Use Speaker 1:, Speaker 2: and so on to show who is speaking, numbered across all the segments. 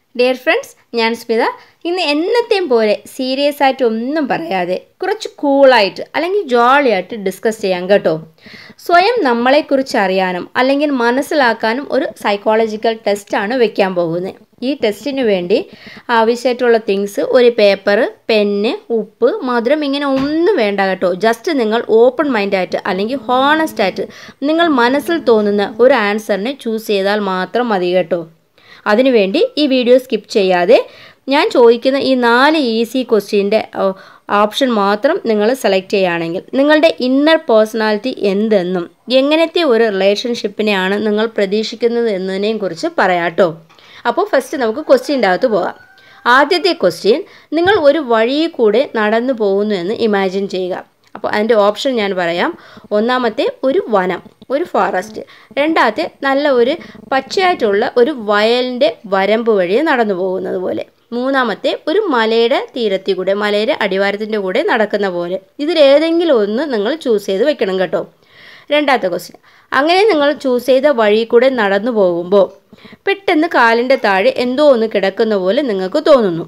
Speaker 1: dear friends ഞാൻ സ്മിത ഇന്ന് എന്നത്തെയും പോലെ സീരിയസ് ആയിട്ട് ഒന്നും പറയാതെ കുറച്ച് കൂളായിട്ട് അല്ലെങ്കിൽ ജോളിയായിട്ട് ഡിസ്കസ് ചെയ്യാം കേട്ടോ സ്വയം നമ്മളെക്കുറിച്ച് അറിയാനും അല്ലെങ്കിൽ മനസ്സിലാക്കാനും ഒരു സൈക്കോളജിക്കൽ ടെസ്റ്റാണ് വെക്കാൻ പോകുന്നത് ഈ ടെസ്റ്റിന് വേണ്ടി ആവശ്യമായിട്ടുള്ള തിങ്സ് ഒരു പേപ്പർ പെന്ന് ഉപ്പ് മധുരം ഇങ്ങനെ ഒന്നും വേണ്ട കേട്ടോ ജസ്റ്റ് നിങ്ങൾ ഓപ്പൺ മൈൻഡായിട്ട് അല്ലെങ്കിൽ ഹോണസ്റ്റ് ആയിട്ട് നിങ്ങൾ മനസ്സിൽ തോന്നുന്ന ഒരു ആൻസറിനെ ചൂസ് ചെയ്താൽ മാത്രം മതി കേട്ടോ അതിനുവേണ്ടി ഈ വീഡിയോ സ്കിപ്പ് ചെയ്യാതെ ഞാൻ ചോദിക്കുന്ന ഈ നാല് ഈസി ക്വസ്റ്റ്യൻ്റെ ഓപ്ഷൻ മാത്രം നിങ്ങൾ സെലക്ട് ചെയ്യുകയാണെങ്കിൽ നിങ്ങളുടെ ഇന്നർ പേഴ്സണാലിറ്റി എന്തെന്നും എങ്ങനത്തെ ഒരു റിലേഷൻഷിപ്പിനെയാണ് നിങ്ങൾ പ്രതീക്ഷിക്കുന്നത് എന്നതിനെയും കുറിച്ച് പറയാട്ടോ അപ്പോൾ ഫസ്റ്റ് നമുക്ക് ക്വസ്റ്റ്യൻ്റെ അകത്ത് പോകാം ആദ്യത്തെ ക്വസ്റ്റ്യൻ നിങ്ങൾ ഒരു വഴിയിൽ കൂടെ നടന്നു പോകുന്നു എന്ന് ഇമാജിൻ ചെയ്യുക അപ്പോൾ അതിൻ്റെ ഓപ്ഷൻ ഞാൻ പറയാം ഒന്നാമത്തെ ഒരു വനം ഒരു ഫോറസ്റ്റ് രണ്ടാമത്തെ നല്ല ഒരു പച്ചയായിട്ടുള്ള ഒരു വയലിൻ്റെ വരമ്പ് വഴി നടന്നു പോകുന്നത് പോലെ മൂന്നാമത്തെ ഒരു മലയുടെ തീരത്തിൽ കൂടെ മലയുടെ അടിവാരത്തിൻ്റെ കൂടെ നടക്കുന്ന പോലെ ഇതിലേതെങ്കിലും ഒന്ന് നിങ്ങൾ ചൂസ് ചെയ്ത് വെക്കണം കേട്ടോ രണ്ടാമത്തെ ക്വസ്റ്റ്യൻ അങ്ങനെ നിങ്ങൾ ചൂസ് ചെയ്ത വഴി കൂടെ നടന്നു പോകുമ്പോൾ പെട്ടെന്ന് കാലിൻ്റെ താഴെ എന്തോ ഒന്ന് കിടക്കുന്ന പോലെ നിങ്ങൾക്ക് തോന്നുന്നു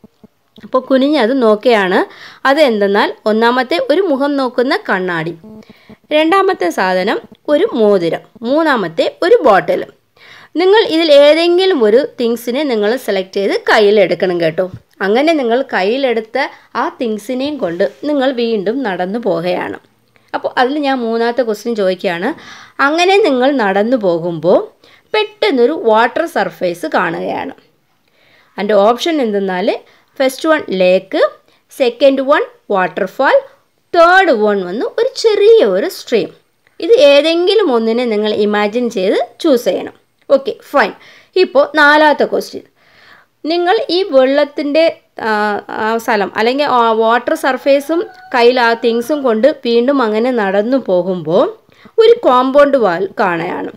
Speaker 1: അപ്പോൾ കുനിഞ്ഞ് അത് നോക്കുകയാണ് അത് എന്തെന്നാൽ ഒന്നാമത്തെ ഒരു മുഖം നോക്കുന്ന കണ്ണാടി രണ്ടാമത്തെ സാധനം ഒരു മോതിരം മൂന്നാമത്തെ ഒരു ബോട്ടിൽ നിങ്ങൾ ഇതിൽ ഏതെങ്കിലും ഒരു തിങ്സിനെ നിങ്ങൾ സെലക്ട് ചെയ്ത് കയ്യിലെടുക്കണം കേട്ടോ അങ്ങനെ നിങ്ങൾ കയ്യിലെടുത്ത ആ തിങ്സിനെയും കൊണ്ട് നിങ്ങൾ വീണ്ടും നടന്നു പോകുകയാണ് അപ്പോൾ അതിൽ ഞാൻ മൂന്നാമത്തെ ക്വസ്റ്റ്യൻ ചോദിക്കുകയാണ് അങ്ങനെ നിങ്ങൾ നടന്നു പോകുമ്പോൾ പെട്ടെന്നൊരു വാട്ടർ സർഫേസ് കാണുകയാണ് അതിൻ്റെ ഓപ്ഷൻ എന്തെന്നാൽ ഫസ്റ്റ് വൺ ലേക്ക് second one waterfall third one വന്ന് ഒരു ചെറിയ ഒരു സ്ട്രീം ഇത് ഏതെങ്കിലും ഒന്നിനെ നിങ്ങൾ ഇമാജിൻ ചെയ്ത് ചൂസ് ചെയ്യണം ഓക്കെ ഫൈൻ ഇപ്പോൾ നാലാമത്തെ ക്വസ്റ്റ്യൻ നിങ്ങൾ ഈ വെള്ളത്തിൻ്റെ സ്ഥലം അല്ലെങ്കിൽ വാട്ടർ സർഫേസും കയ്യിൽ ആ തിങ്സും കൊണ്ട് വീണ്ടും അങ്ങനെ നടന്നു പോകുമ്പോൾ ഒരു കോമ്പൗണ്ട് വാൽ കാണുകയാണ്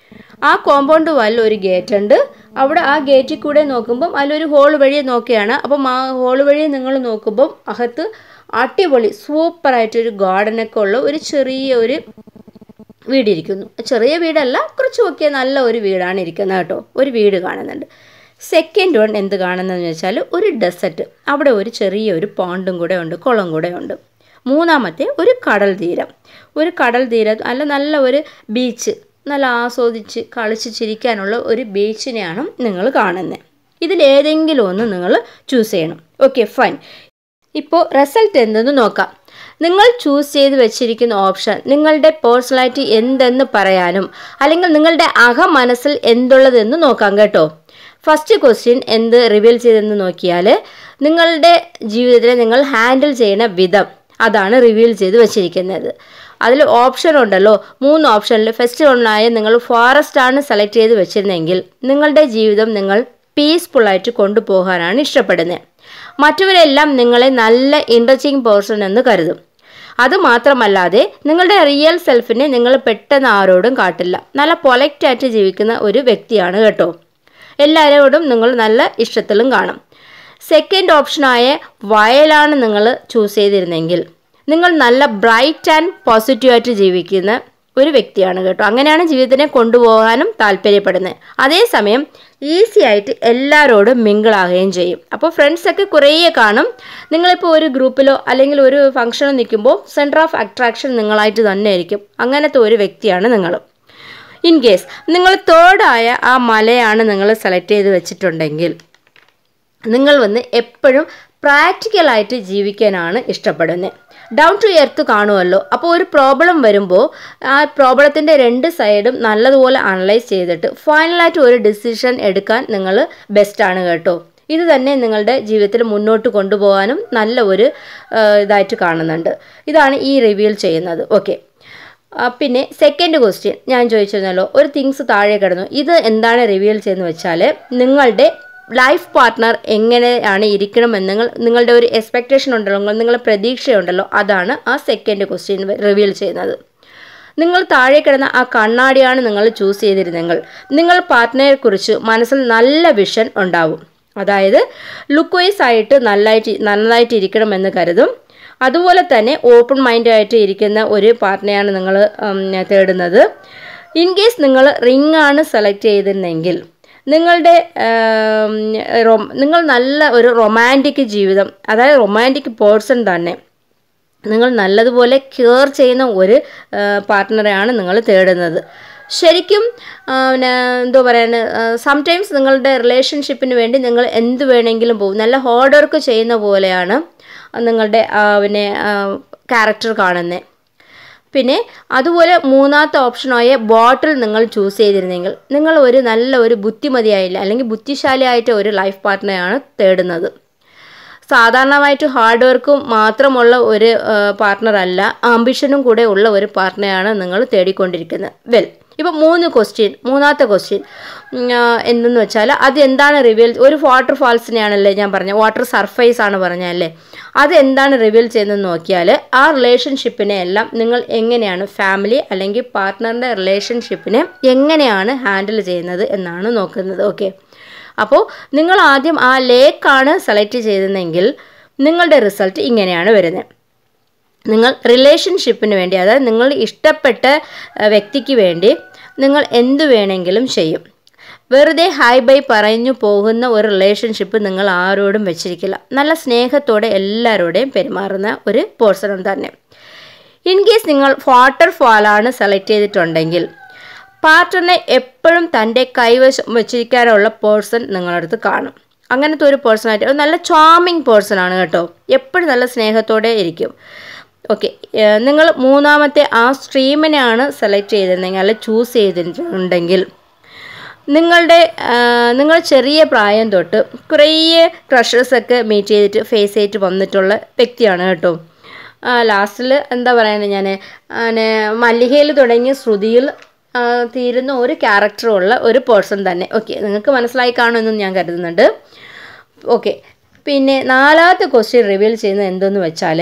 Speaker 1: ആ കോമ്പൗണ്ട് വാലിൽ ഒരു ഗേറ്റ് ഉണ്ട് അവിടെ ആ ഗേറ്റിൽ കൂടെ നോക്കുമ്പം അതിലൊരു ഹോൾ വഴി നോക്കുകയാണ് അപ്പം ആ ഹോൾ വഴി നിങ്ങൾ നോക്കുമ്പം അകത്ത് അടിപൊളി സൂപ്പറായിട്ടൊരു ഗാർഡനൊക്കെ ഉള്ള ഒരു ചെറിയ ഒരു വീടിരിക്കുന്നു ചെറിയ വീടല്ല കുറച്ച് നോക്കിയാൽ നല്ല ഒരു വീടാണ് ഇരിക്കുന്നത് കേട്ടോ ഒരു വീട് കാണുന്നുണ്ട് സെക്കൻഡ് വൺ എന്ത് കാണുന്നതെന്ന് വെച്ചാൽ ഒരു ഡെസർട്ട് അവിടെ ഒരു ചെറിയ ഒരു പോണ്ടും കൂടെ ഉണ്ട് കുളം കൂടെ ഉണ്ട് മൂന്നാമത്തെ ഒരു കടൽ തീരം ഒരു കടൽ തീരം അല്ല നല്ല ഒരു ബീച്ച് നല്ല ആസ്വദിച്ച് കളിച്ച് ചിരിക്കാനുള്ള ഒരു ബീച്ചിനെയാണ് നിങ്ങൾ കാണുന്നത് ഇതിലേതെങ്കിലും ഒന്ന് നിങ്ങൾ ചൂസ് ചെയ്യണം ഓക്കെ ഫൈൻ ഇപ്പോൾ റിസൾട്ട് എന്തെന്ന് നോക്കാം നിങ്ങൾ ചൂസ് ചെയ്ത് വെച്ചിരിക്കുന്ന ഓപ്ഷൻ നിങ്ങളുടെ പേഴ്സണാലിറ്റി എന്തെന്ന് പറയാനും അല്ലെങ്കിൽ നിങ്ങളുടെ അഹ മനസ്സിൽ എന്തുള്ളതെന്ന് നോക്കാം കേട്ടോ ഫസ്റ്റ് ക്വസ്റ്റ്യൻ എന്ത് റിവീൽ ചെയ്തെന്ന് നോക്കിയാൽ നിങ്ങളുടെ ജീവിതത്തിൽ നിങ്ങൾ ഹാൻഡിൽ ചെയ്യുന്ന വിധം അതാണ് റിവീൽ ചെയ്ത് വെച്ചിരിക്കുന്നത് അതിൽ ഓപ്ഷൻ ഉണ്ടല്ലോ മൂന്ന് ഓപ്ഷനിൽ ഫസ്റ്റ് ഒന്നായ നിങ്ങൾ ഫോറസ്റ്റ് ആണ് സെലക്ട് ചെയ്ത് വെച്ചിരുന്നെങ്കിൽ നിങ്ങളുടെ ജീവിതം നിങ്ങൾ പീസ്ഫുള്ളായിട്ട് കൊണ്ടുപോകാനാണ് ഇഷ്ടപ്പെടുന്നത് മറ്റവരെല്ലാം നിങ്ങളെ നല്ല ഇൻട്രസ്റ്റിംഗ് പേഴ്സൺ എന്ന് കരുതും അത് മാത്രമല്ലാതെ നിങ്ങളുടെ റിയൽ സെൽഫിനെ നിങ്ങൾ പെട്ടെന്ന് ആരോടും കാട്ടില്ല നല്ല പൊലക്റ്റായിട്ട് ജീവിക്കുന്ന ഒരു വ്യക്തിയാണ് കേട്ടോ എല്ലാവരോടും നിങ്ങൾ നല്ല ഇഷ്ടത്തിലും കാണും സെക്കൻഡ് ഓപ്ഷനായ വയലാണ് നിങ്ങൾ ചൂസ് ചെയ്തിരുന്നെങ്കിൽ നിങ്ങൾ നല്ല ബ്രൈറ്റ് ആൻഡ് പോസിറ്റീവായിട്ട് ജീവിക്കുന്ന ഒരു വ്യക്തിയാണ് കേട്ടോ അങ്ങനെയാണ് ജീവിതത്തിനെ കൊണ്ടുപോകാനും താല്പര്യപ്പെടുന്നത് അതേസമയം ഈസി ആയിട്ട് എല്ലാവരോടും മിങ്കിളാകുകയും ചെയ്യും അപ്പോൾ ഫ്രണ്ട്സൊക്കെ കുറേ കാണും നിങ്ങളിപ്പോൾ ഒരു ഗ്രൂപ്പിലോ അല്ലെങ്കിൽ ഒരു ഫംഗ്ഷനോ നിൽക്കുമ്പോൾ സെൻറ്റർ ഓഫ് അട്രാക്ഷൻ നിങ്ങളായിട്ട് തന്നെ ആയിരിക്കും അങ്ങനത്തെ ഒരു വ്യക്തിയാണ് നിങ്ങൾ ഇൻ കേസ് നിങ്ങൾ തേർഡായ ആ മലയാണ് നിങ്ങൾ സെലക്ട് ചെയ്ത് വെച്ചിട്ടുണ്ടെങ്കിൽ നിങ്ങൾ വന്ന് എപ്പോഴും പ്രാക്ടിക്കലായിട്ട് ജീവിക്കാനാണ് ഇഷ്ടപ്പെടുന്നത് ഡൗൺ ടു എർത്ത് കാണുമല്ലോ അപ്പോൾ ഒരു പ്രോബ്ലം വരുമ്പോൾ ആ പ്രോബ്ലത്തിൻ്റെ രണ്ട് സൈഡും നല്ലതുപോലെ അനലൈസ് ചെയ്തിട്ട് ഫൈനലായിട്ട് ഒരു ഡിസിഷൻ എടുക്കാൻ നിങ്ങൾ ബെസ്റ്റാണ് കേട്ടോ ഇത് തന്നെ നിങ്ങളുടെ ജീവിതത്തിൽ മുന്നോട്ട് കൊണ്ടുപോകാനും നല്ല ഒരു ഇതായിട്ട് കാണുന്നുണ്ട് ഇതാണ് ഈ റിവീൽ ചെയ്യുന്നത് ഓക്കെ പിന്നെ സെക്കൻഡ് ക്വസ്റ്റ്യൻ ഞാൻ ചോദിച്ചിരുന്നല്ലോ ഒരു തിങ്സ് താഴെ കിടന്നു ഇത് എന്താണ് റിവീൽ ചെയ്യുന്നത് വെച്ചാൽ നിങ്ങളുടെ ലൈഫ് പാർട്ട്ണർ എങ്ങനെയാണ് ഇരിക്കണമെന്ന് നിങ്ങൾ നിങ്ങളുടെ ഒരു എക്സ്പെക്റ്റേഷൻ ഉണ്ടല്ലോ നിങ്ങളുടെ പ്രതീക്ഷയുണ്ടല്ലോ അതാണ് ആ സെക്കൻഡ് ക്വസ്റ്റ്യൻ റിവീൽ ചെയ്യുന്നത് നിങ്ങൾ താഴെ കിടന്ന ആ കണ്ണാടിയാണ് നിങ്ങൾ ചൂസ് ചെയ്തിരുന്നെങ്കിൽ നിങ്ങൾ പാർട്ട്ണറെക്കുറിച്ച് മനസ്സിൽ നല്ല വിഷൻ ഉണ്ടാവും അതായത് ലുക്ക് വൈസ് ആയിട്ട് നല്ലതായിട്ട് നല്ലതായിട്ട് ഇരിക്കണമെന്ന് കരുതും അതുപോലെ തന്നെ ഓപ്പൺ മൈൻഡായിട്ട് ഇരിക്കുന്ന ഒരു പാർട്ട്ണറെയാണ് നിങ്ങൾ തേടുന്നത് ഇൻ കേസ് നിങ്ങൾ റിംഗ് ആണ് സെലക്ട് ചെയ്തിരുന്നെങ്കിൽ നിങ്ങളുടെ ആം, റൊ- നിങ്ങൾ നല്ല ഒരു റൊമാൻറ്റിക് ജീവിതം അതായത് റൊമാൻറ്റിക് പേഴ്സൺ തന്നെ നിങ്ങൾ നല്ലതുപോലെ കെയർ ചെയ്യുന്ന ഒരു പാർട്ട്ണറെയാണ് നിങ്ങൾ തേടുന്നത് ശരിക്കും ആ, പിന്നെ എന്തോ പറയാണ് സംടൈംസ് നിങ്ങളുടെ റിലേഷൻഷിപ്പിന് വേണ്ടി നിങ്ങൾ എന്ത് വേണമെങ്കിലും പോകും നല്ല ഹാർഡ് വർക്ക് ചെയ്യുന്ന പോലെയാണ് നിങ്ങളുടെ ആ, പിന്നെ ക്യാരക്ടർ കാണുന്നത് പിന്നെ അതുപോലെ മൂന്നാമത്തെ ഓപ്ഷനായ ബോട്ടിൽ നിങ്ങൾ ചൂസ് ചെയ്തിരുന്നെങ്കിൽ നിങ്ങൾ ഒരു നല്ല ഒരു ബുദ്ധിമതിയായില്ല അല്ലെങ്കിൽ ബുദ്ധിശാലിയായിട്ട് ഒരു ലൈഫ് പാർട്ട്ണറെയാണ് തേടുന്നത് സാധാരണമായിട്ട് ഹാർഡ് വർക്കും മാത്രമുള്ള ഒരു പാർട്ട്ണർ അല്ല ആംബിഷനും കൂടെ ഉള്ള ഒരു പാർട്ട്ണറെയാണ് നിങ്ങൾ തേടിക്കൊണ്ടിരിക്കുന്നത് വെൽ ഇപ്പം മൂന്ന് ക്വസ്റ്റ്യൻ മൂന്നാമത്തെ ക്വസ്റ്റ്യൻ എന്തെന്ന് വെച്ചാൽ അത് എന്താണ് റിവീൽ ഒരു വാട്ടർ ഫാൾസിനെയാണല്ലേ ഞാൻ പറഞ്ഞത് വാട്ടർ സർഫേസ് ആണ് പറഞ്ഞല്ലേ അത് എന്താണ് റിവീൽ ചെയ്യുന്നതെന്ന് നോക്കിയാൽ ആ റിലേഷൻഷിപ്പിനെ എല്ലാം നിങ്ങൾ എങ്ങനെയാണ് ഫാമിലി അല്ലെങ്കിൽ പാർട്ട്ണറിൻ്റെ റിലേഷൻഷിപ്പിനെ എങ്ങനെയാണ് ഹാൻഡിൽ ചെയ്യുന്നത് എന്നാണ് നോക്കുന്നത് ഓക്കെ അപ്പോൾ നിങ്ങൾ ആദ്യം ആ ലേക്കാണ് സെലക്ട് ചെയ്തതെങ്കിൽ നിങ്ങളുടെ റിസൾട്ട് ഇങ്ങനെയാണ് വരുന്നത് നിങ്ങൾ റിലേഷൻഷിപ്പിന് വേണ്ടി അതായത് നിങ്ങൾ ഇഷ്ടപ്പെട്ട അഹ്, വ്യക്തിക്ക് വേണ്ടി നിങ്ങൾ എന്തു വേണമെങ്കിലും ചെയ്യും വെറുതെ ഹായ് ബൈ പറഞ്ഞു പോകുന്ന ഒരു റിലേഷൻഷിപ്പ് നിങ്ങൾ ആരോടും വെച്ചിരിക്കില്ല നല്ല സ്നേഹത്തോടെ എല്ലാവരോടെയും പെരുമാറുന്ന ഒരു പേഴ്സണും തന്നെ ഇൻ കേസ് നിങ്ങൾ വാട്ടർ ഫാളാണ് സെലക്ട് ചെയ്തിട്ടുണ്ടെങ്കിൽ പാർട്ട്ണറിനെ എപ്പോഴും തൻ്റെ കൈവശം വെച്ചിരിക്കാനുള്ള പേഴ്സൺ നിങ്ങളുടെ അടുത്ത് കാണും അങ്ങനത്തെ ഒരു പേഴ്സണായിട്ട് ഒരു നല്ല ചാമിങ് പേഴ്സൺ ആണ് കേട്ടോ എപ്പോഴും നല്ല സ്നേഹത്തോടെ ഇരിക്കും ഓക്കെ നിങ്ങൾ മൂന്നാമത്തെ ആ സ്ട്രീമിനെയാണ് സെലക്ട് ചെയ്തിരുന്നെങ്കിൽ അല്ലെ ചൂസ് ചെയ്തിട്ടുണ്ടെങ്കിൽ നിങ്ങളുടെ ആ, നിങ്ങൾ ചെറിയ പ്രായം തൊട്ട് കുറേ ക്രഷേഴ്സൊക്കെ മീറ്റ് ചെയ്തിട്ട് ഫേസ് ചെയ്തിട്ട് വന്നിട്ടുള്ള വ്യക്തിയാണ് കേട്ടോ ലാസ്റ്റിൽ എന്താ പറയുന്നത് ഞാൻ മല്ലികയിൽ തുടങ്ങി ശ്രുതിയിൽ ആ, തീരുന്ന ഒരു ക്യാരക്ടറുള്ള ഒരു പേഴ്സൺ തന്നെ ഓക്കെ നിങ്ങൾക്ക് മനസ്സിലായി കാണുമെന്നും ഞാൻ കരുതുന്നുണ്ട് ഓക്കെ പിന്നെ നാലാമത്തെ ക്വസ്റ്റ്യൻ റിവീൽ ചെയ്യുന്നത് എന്തെന്ന് വെച്ചാൽ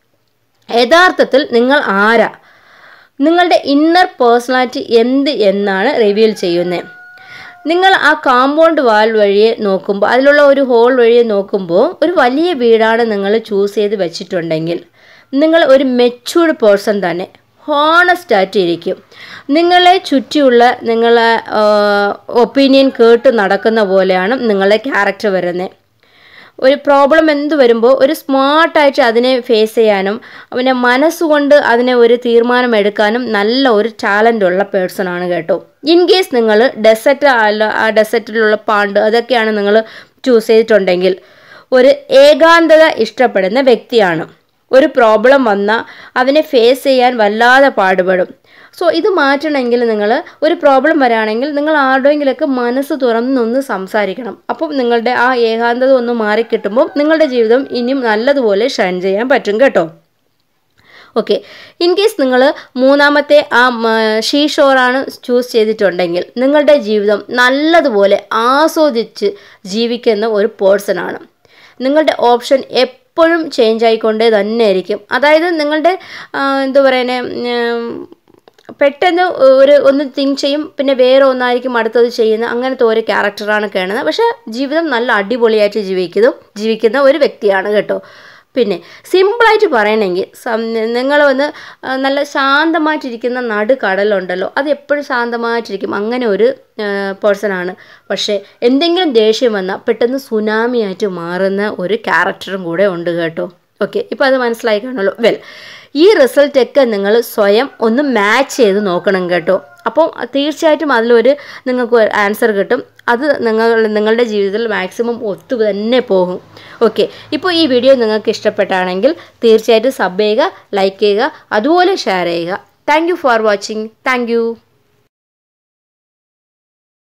Speaker 1: യഥാർത്ഥത്തിൽ നിങ്ങൾ ആരാ നിങ്ങളുടെ ഇന്നർ പേഴ്സണാലിറ്റി എന്ത് എന്നാണ് റിവീൽ ചെയ്യുന്നത് നിങ്ങൾ ആ കാമ്പൗണ്ട് വാൾ വഴിയെ നോക്കുമ്പോൾ അതിലുള്ള ഒരു ഹോൾ വഴിയെ നോക്കുമ്പോൾ ഒരു വലിയ വീടാണ് നിങ്ങൾ ചൂസ് ചെയ്ത് വെച്ചിട്ടുണ്ടെങ്കിൽ നിങ്ങൾ ഒരു മെച്ചൂർഡ് പേഴ്സൺ തന്നെ ഹോണസ്റ്റ് ആയിട്ട് ഇരിക്കും നിങ്ങളെ ചുറ്റിയുള്ള നിങ്ങളെ ഒപ്പീനിയൻ കേട്ട് നടക്കുന്ന പോലെയാണ് നിങ്ങളുടെ ക്യാരക്ടർ വരുന്നത് ഒരു പ്രോബ്ലം എന്ത് വരുമ്പോൾ ഒരു സ്മാർട്ടായിട്ട് അതിനെ ഫേസ് ചെയ്യാനും അവനെ മനസ്സുകൊണ്ട് അതിനെ ഒരു തീരുമാനം എടുക്കാനും നല്ല ഒരു ടാലൻ്റ് ഉള്ള പേഴ്സൺ ആണ് കേട്ടോ ഇൻ കേസ് നിങ്ങൾ ഡെസർട്ട് അല്ല ആ ഡെസർട്ടിലുള്ള പാണ്ട് അതൊക്കെയാണ് നിങ്ങൾ ചൂസ് ചെയ്തിട്ടുണ്ടെങ്കിൽ ഒരു ഏകാന്തത ഇഷ്ടപ്പെടുന്ന വ്യക്തിയാണ് ഒരു പ്രോബ്ലം വന്നാൽ അതിനെ ഫേസ് ചെയ്യാൻ വല്ലാതെ പാടുപെടും സോ ഇത് മാറ്റണമെങ്കിൽ നിങ്ങൾ ഒരു പ്രോബ്ലം വരാണെങ്കിൽ നിങ്ങൾ ആരുടെയെങ്കിലൊക്കെ മനസ്സ് തുറന്നൊന്ന് സംസാരിക്കണം അപ്പം നിങ്ങളുടെ ആ ഏകാന്തത ഒന്ന് മാറിക്കിട്ടുമ്പോൾ നിങ്ങളുടെ ജീവിതം ഇനിയും നല്ലതുപോലെ ഷൈൻ ചെയ്യാൻ പറ്റും കേട്ടോ ഓക്കെ ഇൻ കേസ് നിങ്ങൾ മൂന്നാമത്തെ ആ ഷീ ഷോറാണ് ചൂസ് ചെയ്തിട്ടുണ്ടെങ്കിൽ നിങ്ങളുടെ ജീവിതം നല്ലതുപോലെ ആസ്വദിച്ച് ജീവിക്കുന്ന ഒരു പേഴ്സണാണ് നിങ്ങളുടെ ഓപ്ഷൻ എപ്പോഴും ചേഞ്ച് ആയിക്കൊണ്ടേ തന്നെ ആയിരിക്കും അതായത് നിങ്ങളുടെ ആ, എന്താ പറയുന്നത് പെട്ടെന്ന് ഒരു ഒന്ന് തിങ്ക് ചെയ്യും പിന്നെ വേറെ ഒന്നായിരിക്കും അടുത്തത് ചെയ്യുന്ന അങ്ങനത്തെ ഒരു ക്യാരക്ടറാണ് കാണുന്നത് പക്ഷേ ജീവിതം നല്ല അടിപൊളിയായിട്ട് ജീവിക്കുന്നു ജീവിക്കുന്ന ഒരു വ്യക്തിയാണ് കേട്ടോ പിന്നെ സിമ്പിളായിട്ട് പറയണമെങ്കിൽ നിങ്ങൾ വന്ന് ആ, നല്ല ശാന്തമായിട്ടിരിക്കുന്ന നടുക്കടലുണ്ടല്ലോ അത് എപ്പോഴും ശാന്തമായിട്ടിരിക്കും അങ്ങനെ ഒരു പേഴ്സണാണ് പക്ഷേ എന്തെങ്കിലും ദേഷ്യം വന്നാൽ പെട്ടെന്ന് സുനാമിയായിട്ട് മാറുന്ന ഒരു ക്യാരക്ടറും കൂടെ ഉണ്ട് കേട്ടോ ഓക്കെ ഇപ്പോൾ അത് മനസ്സിലായി കാണുമല്ലോ വെൽ ഈ റിസൾട്ടൊക്കെ നിങ്ങൾ സ്വയം ഒന്ന് മാച്ച് ചെയ്ത് നോക്കണം കേട്ടോ അപ്പോൾ തീർച്ചയായിട്ടും അതിലൊരു നിങ്ങൾക്ക് ആൻസർ കിട്ടും അത് നിങ്ങൾ നിങ്ങളുടെ ജീവിതത്തിൽ മാക്സിമം ഒത്തു തന്നെ പോകും ഓക്കെ ഇപ്പോൾ ഈ വീഡിയോ നിങ്ങൾക്ക് ഇഷ്ടപ്പെട്ടാണെങ്കിൽ തീർച്ചയായിട്ടും സബ് ചെയ്യുക ലൈക്ക് ചെയ്യുക അതുപോലെ ഷെയർ ചെയ്യുക thank you for watching thank U